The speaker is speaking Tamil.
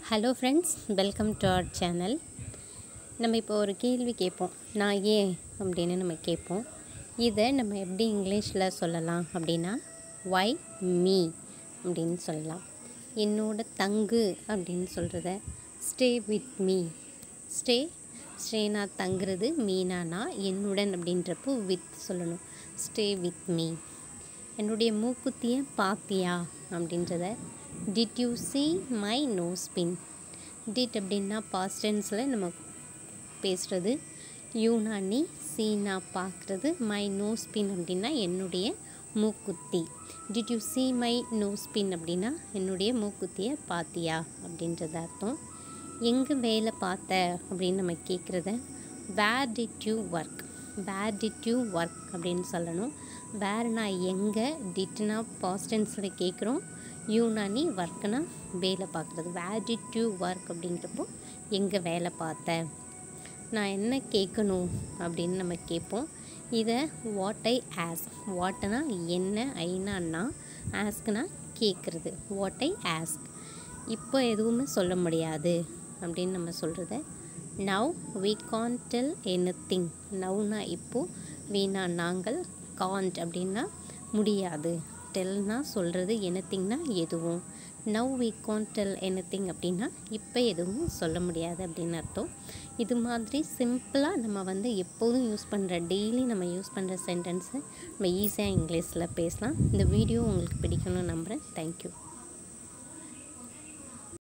hello friends welcome to our channel நம்ம இப்போ ஒரு கேள்வி கேட்போம் நான் ஏன் அப்படின்னு நம்ம கேட்போம் இதை நம்ம எப்படி இங்கிலீஷில் சொல்லலாம் அப்படின்னா ஒய் மீ அப்படின்னு சொல்லலாம் என்னோட தங்கு அப்படின்னு சொல்கிறத ஸ்டே வித் மீ ஸ்டே ஸ்டேனா தங்குறது மீனானா என்னுடன் அப்படின்றப்போ வித் சொல்லணும் ஸ்டே வித் மீ என்னுடைய மூக்குத்தியை பார்த்தியா அப்படின்றத did you see my nose pin did அப்படின்னா பாஸ்ட் டென்ஸில் நம்ம பேசுகிறது யூனா நீ சீனா பார்க்குறது மை நோஸ் பின் அப்படின்னா என்னுடைய மூக்குத்தி did you see my nose pin அப்படின்னா என்னுடைய மூக்குத்தியை பார்த்தியா அப்படின்றது அர்த்தம் எங்கே வேலை பார்த்த அப்படின்னு நம்ம கேட்குறத where did you work where did you work அப்படின்னு சொல்லணும் வேர்னா எங்கே டிட்னா பாஸ்டன்ஸில் கேட்குறோம் யூனா நீ ஒர்க்னா வேலை பார்க்குறது வேர் டிட் யூ ஒர்க் அப்படின்றப்போ எங்கே வேலை பார்த்த நான் என்ன கேட்கணும் அப்படின்னு நம்ம கேட்போம் இதை வாட் ஐ ஆஸ் வாட்னா என்ன ஐனான்னா ஆஸ்க்னா கேட்குறது வாட் ஐ ஆஸ்க் இப்போ எதுவுமே சொல்ல முடியாது அப்படின்னு நம்ம சொல்கிறத now we can't tell anything நவ்னா இப்போது வீணா நாங்கள் காண்ட் அப்படின்னா முடியாது டெல்னா சொல்கிறது எனத்திங்னா எதுவும் now we can't tell anything அப்படின்னா இப்போ எதுவும் சொல்ல முடியாது அப்படின்னு அர்த்தம் இது மாதிரி சிம்பிளாக நம்ம வந்து எப்போதும் யூஸ் பண்ணுற டெய்லி நம்ம யூஸ் பண்ணுற சென்டென்ஸை நம்ம ஈஸியாக இங்கிலீஷில் பேசலாம் இந்த வீடியோ உங்களுக்கு பிடிக்கணும்னு நம்புகிறேன் தேங்க்யூ